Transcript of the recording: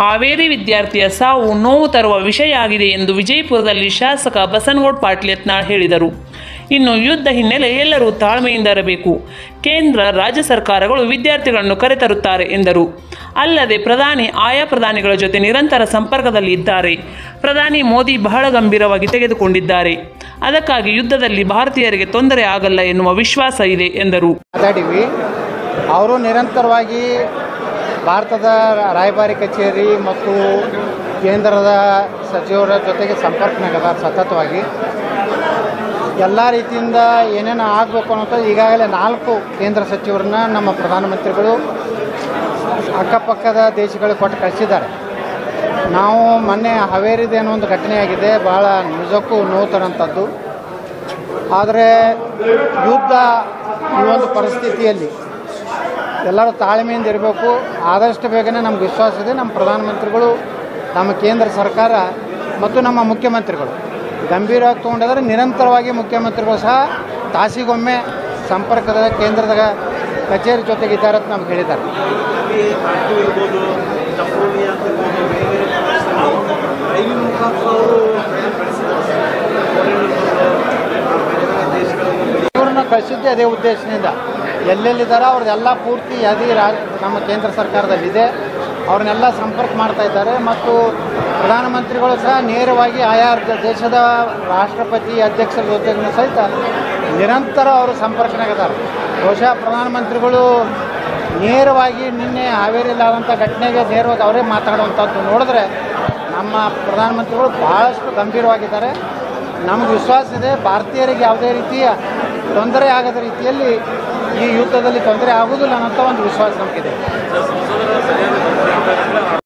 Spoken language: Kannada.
ಹಾವೇರಿ ವಿದ್ಯಾರ್ಥಿಯ ಸಾವು ನೋವು ತರುವ ವಿಷಯ ಆಗಿದೆ ಎಂದು ವಿಜಯಪುರದಲ್ಲಿ ಶಾಸಕ ಬಸನಗೌಡ ಪಾಟೀಲ್ ಯತ್ನಾಳ್ ಹೇಳಿದರು ಇನ್ನು ಯುದ್ಧ ಹಿನ್ನೆಲೆ ಎಲ್ಲರೂ ತಾಳ್ಮೆಯಿಂದ ಇರಬೇಕು ಕೇಂದ್ರ ರಾಜ್ಯ ಸರ್ಕಾರಗಳು ವಿದ್ಯಾರ್ಥಿಗಳನ್ನು ಕರೆತರುತ್ತಾರೆ ಎಂದರು ಅಲ್ಲದೆ ಪ್ರಧಾನಿ ಆಯಾ ಪ್ರಧಾನಿಗಳ ಜೊತೆ ನಿರಂತರ ಸಂಪರ್ಕದಲ್ಲಿ ಇದ್ದಾರೆ ಪ್ರಧಾನಿ ಮೋದಿ ಬಹಳ ಗಂಭೀರವಾಗಿ ತೆಗೆದುಕೊಂಡಿದ್ದಾರೆ ಅದಕ್ಕಾಗಿ ಯುದ್ಧದಲ್ಲಿ ಭಾರತೀಯರಿಗೆ ತೊಂದರೆ ಆಗಲ್ಲ ಎನ್ನುವ ವಿಶ್ವಾಸ ಇದೆ ಎಂದರು ಮಾತಾಡೀವಿ ಅವರು ನಿರಂತರವಾಗಿ ಭಾರತದ ರಾಯಭಾರಿ ಕಚೇರಿ ಮತ್ತು ಕೇಂದ್ರದ ಸಚಿವರ ಜೊತೆಗೆ ಸಂಪರ್ಕನಾಗದ ಸತತವಾಗಿ ಎಲ್ಲ ರೀತಿಯಿಂದ ಏನೇನು ಆಗಬೇಕು ಅನ್ನೋದು ಈಗಾಗಲೇ ನಾಲ್ಕು ಕೇಂದ್ರ ಸಚಿವರನ್ನ ನಮ್ಮ ಪ್ರಧಾನಮಂತ್ರಿಗಳು ಅಕ್ಕಪಕ್ಕದ ದೇಶಗಳಿಗೆ ಕೊಟ್ಟು ಕಳಿಸಿದ್ದಾರೆ ನಾವು ಮೊನ್ನೆ ಹಾವೇರಿದೇನೋ ಒಂದು ಘಟನೆಯಾಗಿದೆ ಭಾಳ ನಿಜಕ್ಕೂ ನೋವು ತರೋಂಥದ್ದು ಆದರೆ ಯುದ್ಧ ಈ ಒಂದು ಪರಿಸ್ಥಿತಿಯಲ್ಲಿ ಎಲ್ಲರೂ ತಾಳ್ಮೆಯಿಂದ ಇರಬೇಕು ಆದಷ್ಟು ಬೇಗನೆ ನಮ್ಗೆ ವಿಶ್ವಾಸ ಇದೆ ನಮ್ಮ ಪ್ರಧಾನಮಂತ್ರಿಗಳು ನಮ್ಮ ಕೇಂದ್ರ ಸರ್ಕಾರ ಮತ್ತು ನಮ್ಮ ಮುಖ್ಯಮಂತ್ರಿಗಳು ಗಂಭೀರವಾಗಿ ತೊಗೊಂಡಿದ್ದಾರೆ ನಿರಂತರವಾಗಿ ಮುಖ್ಯಮಂತ್ರಿಗಳು ಸಹ ತಾಸಿಗೊಮ್ಮೆ ಸಂಪರ್ಕದ ಕೇಂದ್ರದ ಕಚೇರಿ ಜೊತೆಗಿದ್ದಾರೆ ಅಂತ ನಮ್ಗೆ ಹೇಳಿದ್ದಾರೆ ಇವ್ರನ್ನ ಕಳಿಸಿದ್ದೆ ಅದೇ ಉದ್ದೇಶದಿಂದ ಎಲ್ಲೆಲ್ಲಿದ್ದಾರೋ ಅವ್ರದ್ದೆಲ್ಲ ಪೂರ್ತಿ ಯಾದಿ ರಾ ನಮ್ಮ ಕೇಂದ್ರ ಸರ್ಕಾರದಲ್ಲಿದೆ ಅವ್ರನ್ನೆಲ್ಲ ಸಂಪರ್ಕ ಮಾಡ್ತಾ ಇದ್ದಾರೆ ಮತ್ತು ಪ್ರಧಾನಮಂತ್ರಿಗಳು ಸಹ ನೇರವಾಗಿ ಆಯಾ ದ- ದೇಶದ ರಾಷ್ಟ್ರಪತಿ ಅಧ್ಯಕ್ಷರ ಜೊತೆಗೂ ಸಹಿತ ನಿರಂತರ ಅವರು ಸಂಪರ್ಕನಾಗಿದ್ದಾರೆ ಬಹುಶಃ ಪ್ರಧಾನಮಂತ್ರಿಗಳು ನೇರವಾಗಿ ನಿನ್ನೆ ಹಾವೇರಿಯಲ್ಲಾದಂಥ ಘಟನೆಗೆ ನೇರವಾಗಿ ಅವರೇ ಮಾತಾಡುವಂಥದ್ದು ನೋಡಿದ್ರೆ ನಮ್ಮ ಪ್ರಧಾನಮಂತ್ರಿಗಳು ಭಾಳಷ್ಟು ಗಂಭೀರವಾಗಿದ್ದಾರೆ ನಮಗೆ ವಿಶ್ವಾಸ ಇದೆ ಭಾರತೀಯರಿಗೆ ಯಾವುದೇ ರೀತಿಯ ತೊಂದರೆ ಆಗದ ರೀತಿಯಲ್ಲಿ ಈ ಯುದ್ಧದಲ್ಲಿ ತೊಂದರೆ ಆಗುವುದಿಲ್ಲ ಅನ್ನೋಂಥ ಒಂದು ವಿಶ್ವಾಸ ನಮಗಿದೆ